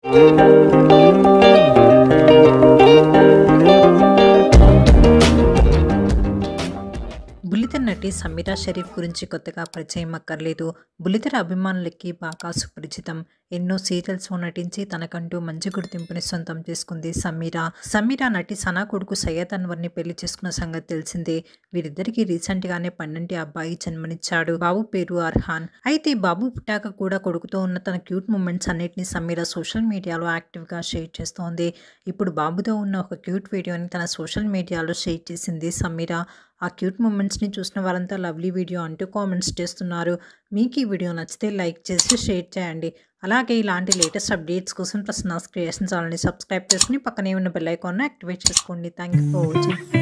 బుల్లితెర నటి సమీరా షరీఫ్ గురించి కొత్తగా పరిచయం అక్కర్లేదు బుల్లితెర అభిమానులకి బాగా సుపరిచితం ఎన్నో సీరియల్స్లో నటించి తనకంటూ మంచి గుర్తింపుని సొంతం చేసుకుంది సమీరా సమీరా నటి సనా కొడుకు సయ్యద్ అన్వర్ని పెళ్లి చేసుకున్న సంగతి తెలిసిందే వీరిద్దరికి రీసెంట్ గానే పన్నంటి అబ్బాయి జన్మనిచ్చాడు బాబు పేరు అర్హాన్ అయితే బాబు పుట్టాక కూడా కొడుకుతో ఉన్న తన క్యూట్ మూమెంట్స్ అన్నిటిని సమీరా సోషల్ మీడియాలో యాక్టివ్గా షేర్ చేస్తోంది ఇప్పుడు బాబుతో ఉన్న ఒక క్యూట్ వీడియోని తన సోషల్ మీడియాలో షేర్ చేసింది సమీరా ఆ క్యూట్ మూమెంట్స్ని చూసిన వారంతా లవ్లీ వీడియో అంటూ కామెంట్స్ చేస్తున్నారు మీకు ఈ వీడియో నచ్చితే లైక్ చేసి షేర్ చేయండి అలాగే ఇలాంటి లేటెస్ట్ అప్డేట్స్ కోసం ప్రసన్నాస్ క్రియేషన్ ఛానల్ని సబ్స్క్రైబ్ చేసుకుని పక్కనే ఉన్న బెల్ ఐకాన్ని యాక్టివేట్ చేసుకోండి థ్యాంక్ యూ ఫర్ వాచింగ్